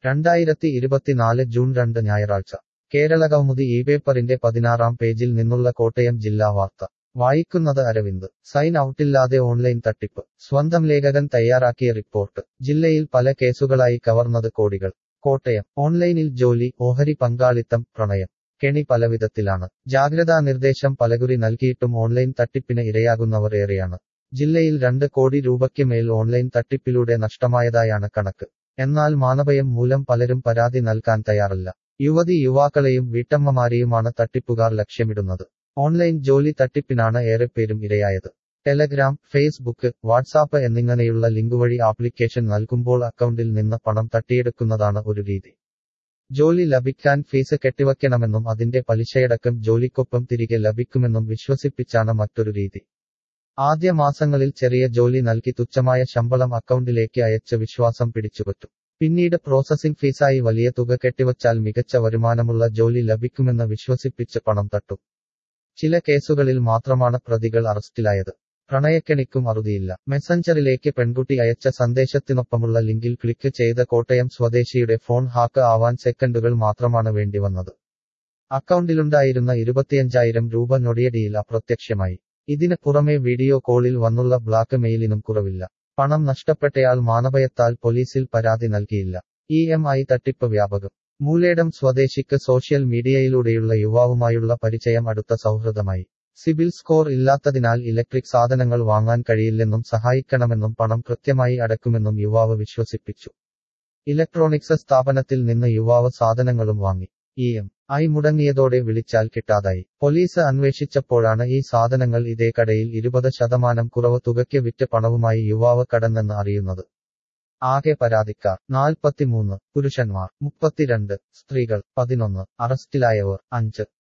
രണ്ടായിരത്തി ഇരുപത്തിനാല് ജൂൺ രണ്ട് ഞായറാഴ്ച കേരളകൗമുദി ഈ പേപ്പറിന്റെ പതിനാറാം പേജിൽ നിന്നുള്ള കോട്ടയം ജില്ലാ വാർത്ത വായിക്കുന്നത് അരവിന്ദ് സൈൻ ഔട്ടില്ലാതെ ഓൺലൈൻ തട്ടിപ്പ് സ്വന്തം ലേഖകൻ തയ്യാറാക്കിയ റിപ്പോർട്ട് ജില്ലയിൽ പല കേസുകളായി കവർന്നത് കോടികൾ കോട്ടയം ഓൺലൈനിൽ ജോലി ഓഹരി പങ്കാളിത്തം പ്രണയം കെണി പലവിധത്തിലാണ് ജാഗ്രതാ നിർദ്ദേശം പലകുറി നൽകിയിട്ടും ഓൺലൈൻ തട്ടിപ്പിന് ഇരയാകുന്നവർ ഏറെയാണ് ജില്ലയിൽ രണ്ട് കോടി രൂപയ്ക്ക് മേൽ ഓൺലൈൻ തട്ടിപ്പിലൂടെ നഷ്ടമായതായാണ് കണക്ക് എന്നാൽ മാനഭയം മൂലം പലരും പരാതി നൽകാൻ തയ്യാറല്ല യുവതി യുവാക്കളെയും വീട്ടമ്മമാരെയുമാണ് തട്ടിപ്പുകാർ ലക്ഷ്യമിടുന്നത് ഓൺലൈൻ ജോലി തട്ടിപ്പിനാണ് ഏറെപ്പേരും ഇരയായത് ടെലഗ്രാം ഫേസ്ബുക്ക് വാട്സാപ്പ് എന്നിങ്ങനെയുള്ള ലിങ്ക് വഴി ആപ്ലിക്കേഷൻ നൽകുമ്പോൾ അക്കൗണ്ടിൽ നിന്ന് പണം തട്ടിയെടുക്കുന്നതാണ് ഒരു രീതി ജോലി ലഭിക്കാൻ ഫീസ് കെട്ടിവയ്ക്കണമെന്നും അതിന്റെ പലിശയടക്കം ജോലിക്കൊപ്പം തിരികെ ലഭിക്കുമെന്നും വിശ്വസിപ്പിച്ചാണ് മറ്റൊരു രീതി ആദ്യ മാസങ്ങളിൽ ചെറിയ ജോലി നൽകി തുച്ഛമായ ശമ്പളം അക്കൗണ്ടിലേക്ക് അയച്ച് വിശ്വാസം പിടിച്ചുപറ്റും പിന്നീട് പ്രോസസിംഗ് ഫീസായി വലിയ തുക കെട്ടിവച്ചാൽ മികച്ച വരുമാനമുള്ള ജോലി ലഭിക്കുമെന്ന് വിശ്വസിപ്പിച്ച് പണം തട്ടും ചില കേസുകളിൽ മാത്രമാണ് പ്രതികൾ അറസ്റ്റിലായത് പ്രണയക്കെണിക്കും അറുതിയില്ല മെസഞ്ചറിലേക്ക് പെൺകുട്ടി അയച്ച സന്ദേശത്തിനൊപ്പമുള്ള ലിങ്കിൽ ക്ലിക്ക് ചെയ്ത കോട്ടയം സ്വദേശിയുടെ ഫോൺ ഹാക്ക് ആവാൻ സെക്കൻഡുകൾ മാത്രമാണ് വേണ്ടിവന്നത് അക്കൗണ്ടിലുണ്ടായിരുന്ന ഇരുപത്തിയഞ്ചായിരം രൂപ നൊടിയടിയിൽ അപ്രത്യക്ഷമായി ഇതിന് പുറമെ വീഡിയോ കോളിൽ വന്നുള്ള ബ്ലാക്ക് മെയിലിനും കുറവില്ല പണം നഷ്ടപ്പെട്ടയാൾ മാനഭയത്താൽ പോലീസിൽ പരാതി നൽകിയില്ല ഇ എം ഐ തട്ടിപ്പ് വ്യാപകം മൂലേടം സ്വദേശിക്ക് സോഷ്യൽ മീഡിയയിലൂടെയുള്ള യുവാവുമായുള്ള പരിചയം അടുത്ത സൗഹൃദമായി സിബിൽ സ്കോർ ഇല്ലാത്തതിനാൽ ഇലക്ട്രിക് സാധനങ്ങൾ വാങ്ങാൻ കഴിയില്ലെന്നും സഹായിക്കണമെന്നും പണം കൃത്യമായി അടക്കുമെന്നും യുവാവ് വിശ്വസിപ്പിച്ചു ഇലക്ട്രോണിക്സ് സ്ഥാപനത്തിൽ നിന്ന് യുവാവ് സാധനങ്ങളും വാങ്ങി ഇ എം ഐ മുടങ്ങിയതോടെ വിളിച്ചാൽ കിട്ടാതായി പോലീസ് അന്വേഷിച്ചപ്പോഴാണ് ഈ സാധനങ്ങൾ ഇതേ കടയിൽ ഇരുപത് ശതമാനം കുറവ് തുകയ്ക്ക് വിറ്റ് പണവുമായി യുവാവ് കടന്നെന്ന് അറിയുന്നത് ആകെ പരാതിക്കാർ നാൽപ്പത്തിമൂന്ന് പുരുഷന്മാർ മുപ്പത്തിരണ്ട് സ്ത്രീകൾ പതിനൊന്ന് അറസ്റ്റിലായവർ അഞ്ച്